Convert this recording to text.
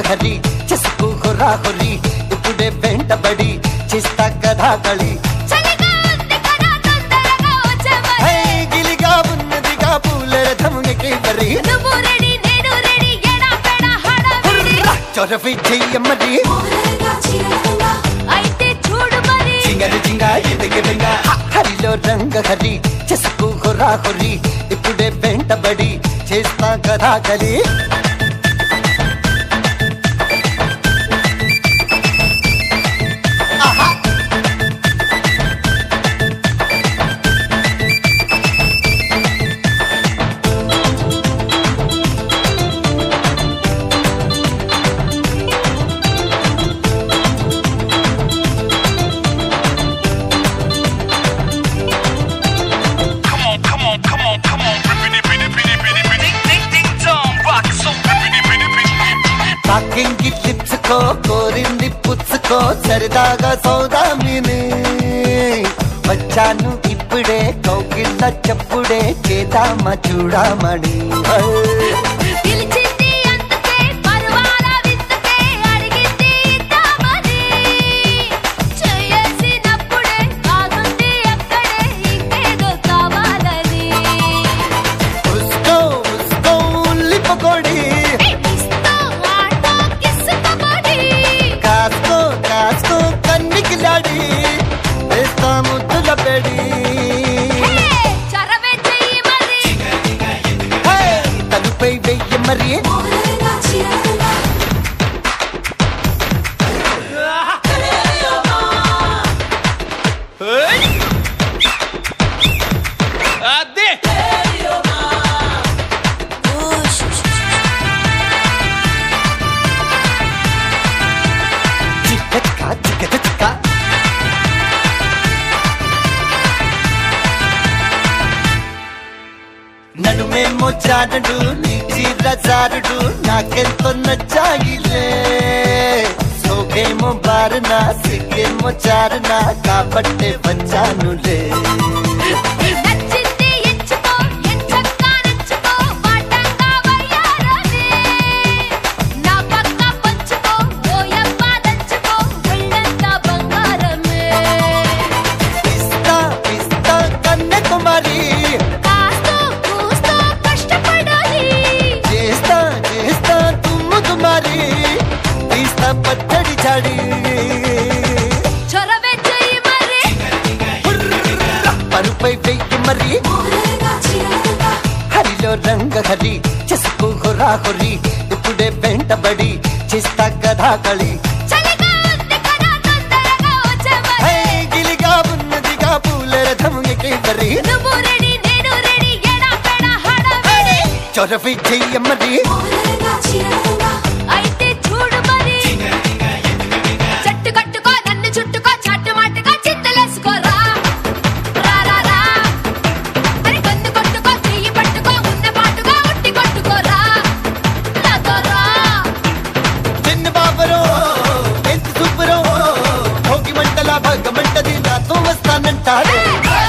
హరి చెసుకు హురా హురి ఇప్పుడే వెంటబడి చేస్తా కథా కళి చలిగా ఉంది కదా తొందరగా వచ్చే మరి. హే గిలిగా ఉన్నదిగా పూల రథమునికి మరి నువ్వు రెడీ నేను రెడీ ఎడా పెడా హడావిడి చొరవి చెయ్యమ్మది అయితే చూడు మరి చింగరి చింగ ఎదిగి వెంగ హరిలో రంగ హరి చెసుకు హురా హురి ఇప్పుడే వెంటబడి చేస్తా కథా కలి Come on, come on, come on, come on. Bippity, bitty, bitty, bitty, bitty. Ding, ding, dong. Rock so bippity, bitty, bitty. తాకింగి లిప్సుకో కోరింది పుచ్చుకో సరదాగా సౌదామిని వచ్చాను ఇప్పుడే కౌగిళ్ళ చెప్పుడే చేద్దామా చూడమణి పిలిచింది అందుకే పరువాల విందుకే అడిగింది ఇద్దామని చేయాల్సినప్పుడే కాదుంది అక్కడే ఇంకేదో కావాలని ఉస్కో ఉస్కో లిపకొడి ఇస్తో ఆటో కిస్సుకబడి కాస్కో కాస్కో కన్నికిలాడి వేస్తా ముద్దుల పెడి హే చరవే చెయ్యి మరి హే, తలుపై వెయ్యి మరి అదే చిక్క చిక్క చిక్క నడుమేమో జానడు నీ చీర జారుడు నాకెంతో నచ్చాయిలే సోగేమో బారన సిగ్గేమో చారన కాబట్టే వచ్చానులే నచ్చింది ఇచ్చుకో ఎంచక్కా నచ్చుకో వాటంగా వయ్యారనే నా పక్క పంచుకో ఓయమ్మ దంచుకో ఒళ్ళంతా బంగారమే ఇస్తా ఇస్తా కన్యాకుమారి కాస్తో కూస్తో కష్టపడాలి చేస్తా చేస్తా తుమ్ము తుమారి తీస్తా పచ్చడి చాడి చొరవే చెయ్యి మరి పరుపై వెయ్యి మరి హరిలో రంగ హరి చెసుకు హురా హురి ఇప్పుడే వెంటబడి చేస్తా కథా కళి చలిగా ఉంది కదా తొందరగా వచ్చే మరి హే గిలిగా ఉన్నదిగా పూల రథమునికి మరి నువ్వు రెడీ నేను రెడీ ఎడా పెడా హడావిడి చొరవి చెయ్యమ్మది అయితే చూడు మరి చెట్టు కట్టుకో నన్ను చుట్టుకో చాటు మాటుగా చింతలేసుకోరా రా రా రా అరే కన్ను కొట్టుకో చెయ్యి పట్టుకో ఉన్న పాటుగా ఉట్టి కొట్టుకోరా నాతో రా చిన్న బాబరో ఎంత సూపరో భోగి మంటల భగమంటది నాతో వస్తానంటారు ఏ